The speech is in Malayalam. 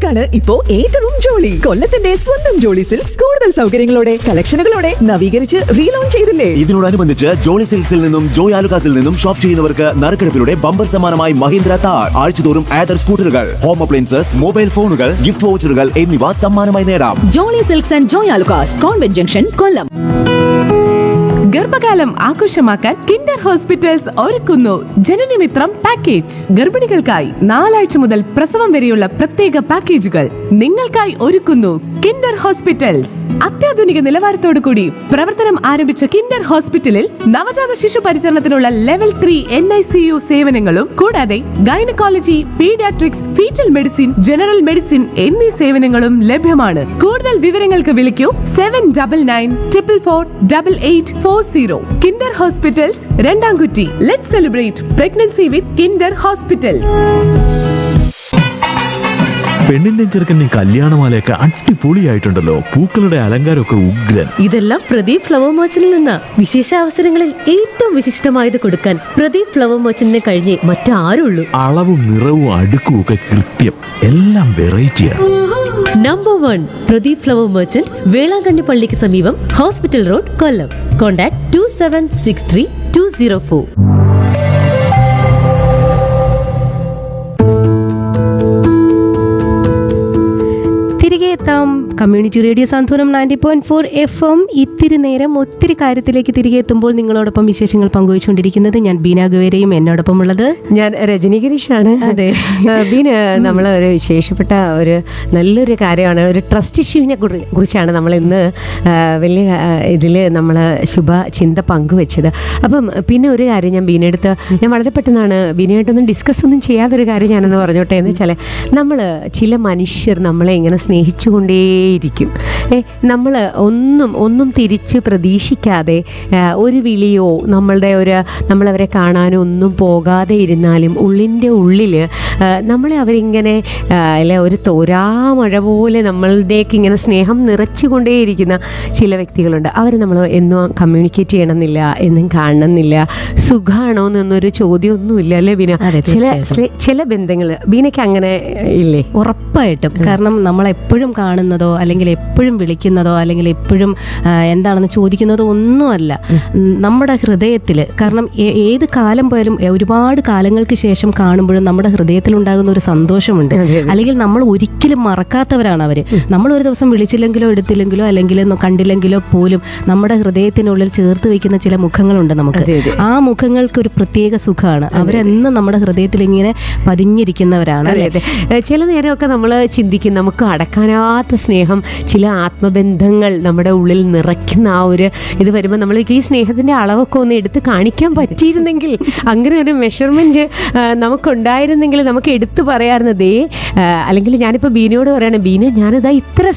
സിൽക്സിലേക്കാണ് ഇപ്പോ ഏറ്റവും ജോളി കൊല്ലത്തിന്റെ സ്വന്തം ജോളി സിൽക്സ് കൂടുതൽ സൗകര്യങ്ങളോടെ കളക്ഷനുകളോടെ നവീകരിച്ച് റീലോഞ്ച് ചെയ്തില്ലേ ഇതിനോടനുബന്ധിച്ച് ജോളി സിൽക്സിൽ നിന്നും ജോയ് ആലുക്കാസിൽ നിന്നും ഷോപ്പ് ചെയ്യുന്നവർക്ക് നറുക്കെടുപ്പിലൂടെ ബമ്പർ സമ്മാനമായി മഹീന്ദ്ര താർ ആഴ്ചതോറും ആദർ സ്കൂട്ടറുകൾ ഹോം അപ്ലയൻസസ് മൊബൈൽ ഫോണുകൾ ഗിഫ്റ്റ് വൗച്ചറുകൾ എന്നിവ സമ്മാനമായി നേടാം Jolly Silks and Joy Alukkas convent junction Kollam ഗർഭകാലം ആഘോഷമാക്കാൻ കിൻഡർ ഹോസ്പിറ്റൽസ് ഒരുക്കുന്നു ജനനമിത്രം പാക്കേജ് ഗർഭിണികൾക്കായി നാലാഴ്ച മുതൽ പ്രസവം വരെയുള്ള പ്രത്യേക പാക്കേജുകൾ നിങ്ങൾക്കായി ഒരുക്കുന്നു കിൻഡർ ഹോസ്പിറ്റൽസ് അത്യാധുനിക നിലവാരത്തോടു കൂടി പ്രവർത്തനം ആരംഭിച്ച കിൻഡർ ഹോസ്പിറ്റലിൽ നവജാത ശിശു പരിചരണത്തിനുള്ള level three N I C U സേവനങ്ങളും കൂടാതെ gynaecology paediatrics foetal medicine general medicine എന്നീ സേവനങ്ങളും ലഭ്യമാണ് കൂടുതൽ വിവരങ്ങൾക്ക് വിളിക്കൂ seven double nine triple four double eight four zero Kinder hospitals Randamkutty let celebrate pregnancy with Kinder hospitals പെണ്ണിന്റെ ചെറുക്കന്റെ കല്യാണമാലയൊക്കെ അടിപൊളിയായിട്ടുണ്ടല്ലോ പൂക്കളുടെ അലങ്കാരമൊക്കെ ഉഗ്രൻ ഇതെല്ലാം പ്രദീപ് ഫ്ലവർ മർച്ചന്റിൽ നിന്ന വിശേഷ അവസരങ്ങളിൽ ഏറ്റവും വിശിഷ്ടമായത് കൊടുക്കാൻ പ്രദീപ് ഫ്ലവർ മർച്ചന്റിനെ കഴിഞ്ഞേ മറ്റാരുള്ളൂ അളവും നിറവും അടുക്കും ഒക്കെ കൃത്യം എല്ലാം വെറൈറ്റിയാണ് number one Pradeep flower merchant Velankanni പള്ളിക്ക് സമീപം hospital road Kollam contact two seven six three two zero four തിരികെ എത്താം community radio Santhwanam ninety point four F M ഇത്തിരി നേരം ഒത്തിരി കാര്യത്തിലേക്ക് തിരികെ എത്തുമ്പോൾ നിങ്ങളോടൊപ്പം വിശേഷങ്ങൾ പങ്കുവച്ചുകൊണ്ടിരിക്കുന്നത് ഞാൻ ബീന ഗുവേരയും എന്നോടൊപ്പം ഉള്ളത് ഞാൻ രജനി ഗിരീഷാണ് അതെ. ബീന് നമ്മൾ ഒരു വിശേഷപ്പെട്ട ഒരു നല്ലൊരു കാര്യമാണ് ഒരു ട്രസ്റ്റ് ഇഷ്യൂവിനെ കുറി- കുറിച്ചാണ് നമ്മൾ ഇന്ന് ആ, വലിയ ഇതിൽ നമ്മൾ ശുഭ ചിന്ത പങ്കുവെച്ചത് അപ്പം പിന്നെ ഒരു കാര്യം ഞാൻ ബീനടുത്ത് ഞാൻ വളരെ പെട്ടെന്നാണ് ബീനയായിട്ടൊന്നും ഡിസ്കസ് ഒന്നും ചെയ്യാത്തൊരു കാര്യം ഞാനെന്ന് പറഞ്ഞോട്ടെ എന്ന് വെച്ചാൽ നമ്മൾ ചില മനുഷ്യർ നമ്മളെ ഇങ്ങനെ സ്നേഹിച്ചുകൊണ്ടേയിരിക്കും ഏ നമ്മൾ ഒന്നും ഒന്നും തിരിച്ച് പ്രതീക്ഷിക്കാതെ ആ, ഒരു വിളിയോ നമ്മളുടെ ഒരു നമ്മളവരെ കാണാനോ ഒന്നും പോകാതെ ഇരുന്നാലും ഉള്ളിൻ്റെ ഉള്ളിൽ നമ്മളെ അവരിങ്ങനെ ആ, അല്ല ഒരു തോരാമഴ പോലെ നമ്മളുടേക്ക് ഇങ്ങനെ സ്നേഹം നിറച്ചുകൊണ്ടേയിരിക്കുന്ന ചില വ്യക്തികളുണ്ട് അവർ നമ്മൾ എന്നും കമ്മ്യൂണിക്കേറ്റ് ചെയ്യണമെന്നില്ല എന്നും കാണണമെന്നില്ല സുഖമാണോ എന്നൊരു ചോദ്യമൊന്നുമില്ല അല്ലേ ബീന അതെ, ചില തീർച്ചയായിട്ടും. ചില ബന്ധങ്ങൾ ബീനയ്ക്ക് അങ്ങനെ ഇല്ലേ ഉറപ്പായിട്ടും കാരണം നമ്മൾ എപ്പോഴും കാണുന്നതോ അല്ലെങ്കിൽ എപ്പോഴും വിളിക്കുന്നതോ അല്ലെങ്കിൽ എപ്പോഴും ആ, എന്താണെന്ന് ചോദിക്കുന്നതോ ഒന്നുമല്ല ഉം, നമ്മുടെ ഹൃദയത്തിൽ കാരണം ഏ- ഏത് കാലം പോയാലും എ- ഒരുപാട് കാലങ്ങൾക്ക് ശേഷം കാണുമ്പോഴും നമ്മുടെ ഹൃദയത്തിൽ ഉണ്ടാകുന്ന ഒരു സന്തോഷമുണ്ട് അല്ലെങ്കിൽ നമ്മൾ ഒരിക്കലും മറക്കാത്തവരാണ് അവര് നമ്മൾ ഒരു ദിവസം വിളിച്ചില്ലെങ്കിലോ എടുത്തില്ലെങ്കിലോ അല്ലെങ്കിൽ ഒന്ന് കണ്ടില്ലെങ്കിലോ പോലും നമ്മുടെ ഹൃദയത്തിനുള്ളിൽ ചേർത്ത് വെക്കുന്ന ചില മുഖങ്ങളുണ്ട് നമുക്ക് ആ മുഖങ്ങൾക്ക് ഒരു പ്രത്യേക സുഖമാണ് അവരെന്നും നമ്മുടെ ഹൃദയത്തിൽ ഇങ്ങനെ പതിഞ്ഞിരിക്കുന്നവരാണ് അതെ അല്ലേ അതെ ഏഹ് ചില നേരമൊക്കെ നമ്മൾ ചിന്തിക്കും നമുക്ക് അടക്കാനാത്ത സ്നേഹം ചില ആത്മബന്ധങ്ങൾ നമ്മുടെ ഉള്ളിൽ നിറയ്ക്കുന്ന ആ ഒരു ഇത് വരുമ്പോൾ നമ്മൾ ഈ സ്നേഹത്തിൻ്റെ അളവൊക്കെ ഒന്ന് എടുത്ത് കാണിക്കാൻ പറ്റിയിരുന്നെങ്കിൽ അങ്ങനെ ഒരു മെഷർമെൻറ്റ് നമുക്കുണ്ടായിരുന്നെങ്കിൽ നമുക്ക് എടുത്തു പറയാറുണ്ട് ദേ ഏഹ് അല്ലെങ്കിൽ ഞാനിപ്പോൾ ബീനയോട് പറയണേ ബീന ഞാനിതാ ഇത്ര